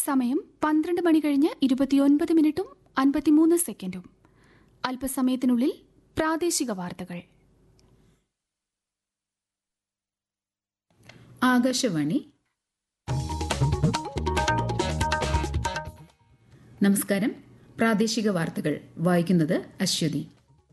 സമയം പന്ത്രണ്ട് മണി കഴിഞ്ഞ് ഇരുപത്തിയൊൻപത് മിനിറ്റും അൻപത്തിമൂന്ന് സെക്കൻഡും അല്പസമയത്തിനുള്ളിൽ പ്രാദേശിക വാർത്തകൾ ആകാശവാണി നമസ്കാരം പ്രാദേശിക വാർത്തകൾ വായിക്കുന്നത് അശ്വതി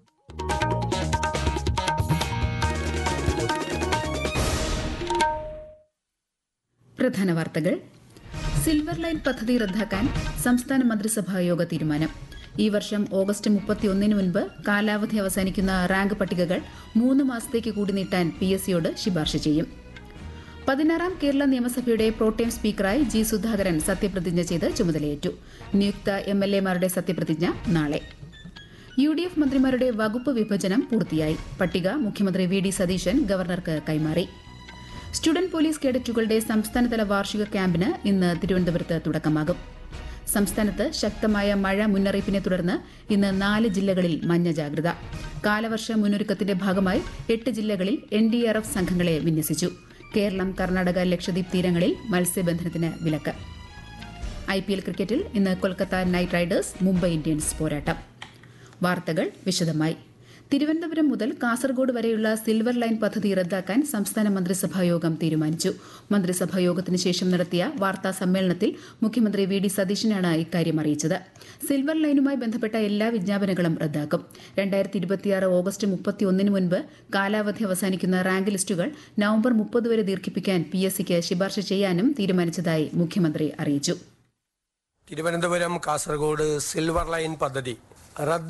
പ്രധാന വാർത്തകൾ സിൽവർ ലൈൻ പദ്ധതി റദ്ദാക്കാൻ സംസ്ഥാന മന്ത്രിസഭാ യോഗ തീരുമാനം ഈ വർഷം ഓഗസ്റ്റ് മുപ്പത്തിയൊന്നിന് മുൻപ് കാലാവധി അവസാനിക്കുന്ന റാങ്ക് പട്ടികകൾ മൂന്ന് മാസത്തേക്ക് കൂടി നീട്ടാൻ പി എസ് സിയോട് ശുപാർശ ചെയ്യും പതിനാറാം കേരള നിയമസഭയുടെ പ്രോട്ടേം സ്പീക്കറായി ജി സുധാകരൻ സത്യപ്രതിജ്ഞ ചെയ്ത് ചുമതലയേറ്റു നിയുക്ത എം എൽ എമാരുടെ സത്യപ്രതിജ്ഞ നാളെ യു ഡി എഫ് മന്ത്രിമാരുടെ വകുപ്പ് വിഭജനം പൂർത്തിയായി പട്ടിക മുഖ്യമന്ത്രി വി ഡി സതീശൻ ഗവർണർക്ക് കൈമാറി സ്റ്റുഡന്റ് പോലീസ് കേഡറ്റുകളുടെ സംസ്ഥാനതല വാർഷിക ക്യാമ്പിന് ഇന്ന് തിരുവനന്തപുരത്ത് തുടക്കമാകും സംസ്ഥാനത്ത് ശക്തമായ മഴ മുന്നറിയിപ്പിനെ തുടർന്ന് ഇന്ന് നാല് ജില്ലകളിൽ മഞ്ഞ ജാഗ്രത കാലവർഷ മുന്നൊരുക്കത്തിന്റെ ഭാഗമായി എട്ട് ജില്ലകളിൽ എൻ ഡി ആർ എഫ് സംഘങ്ങളെ വിന്യസിച്ചു കേരളം കർണാടക ലക്ഷദ്വീപ് തീരങ്ങളിൽ മത്സ്യബന്ധനത്തിന് വിലക്ക് ഐ പി എൽ ക്രിക്കറ്റിൽ ഇന്ന് Kolkata Knight Riders Mumbai Indians പോരാട്ടം വാർത്തകൾ വിശദമായി തിരുവനന്തപുരം മുതൽ കാസർഗോഡ് വരെയുള്ള സിൽവർ ലൈൻ പദ്ധതി റദ്ദാക്കാൻ സംസ്ഥാന മന്ത്രിസഭാ യോഗം തീരുമാനിച്ചു മന്ത്രിസഭാ യോഗത്തിന് ശേഷം നടത്തിയ വാർത്താ സമ്മേളനത്തിൽ മുഖ്യമന്ത്രി വി ഡി സതീശനാണ് ഇക്കാര്യം അറിയിച്ചത് സിൽവർ ലൈനുമായി ബന്ധപ്പെട്ട എല്ലാ വിജ്ഞാപനങ്ങളും റദ്ദാക്കും രണ്ടായിരത്തി ഇരുപത്തിയാറ് ഓഗസ്റ്റ് മുപ്പത്തിയൊന്നിന് മുൻപ് കാലാവധി അവസാനിക്കുന്ന റാങ്ക് ലിസ്റ്റുകൾ നവംബർ മുപ്പത് വരെ ദീർഘിപ്പിക്കാൻ പി എസ് സിക്ക് ശുപാർശ ചെയ്യാനും തീരുമാനിച്ചതായി മുഖ്യമന്ത്രി അറിയിച്ചു തിരുവനന്തപുരം കാസർഗോഡ് സിൽവർ ലൈൻ പദ്ധതി റദ്ദ്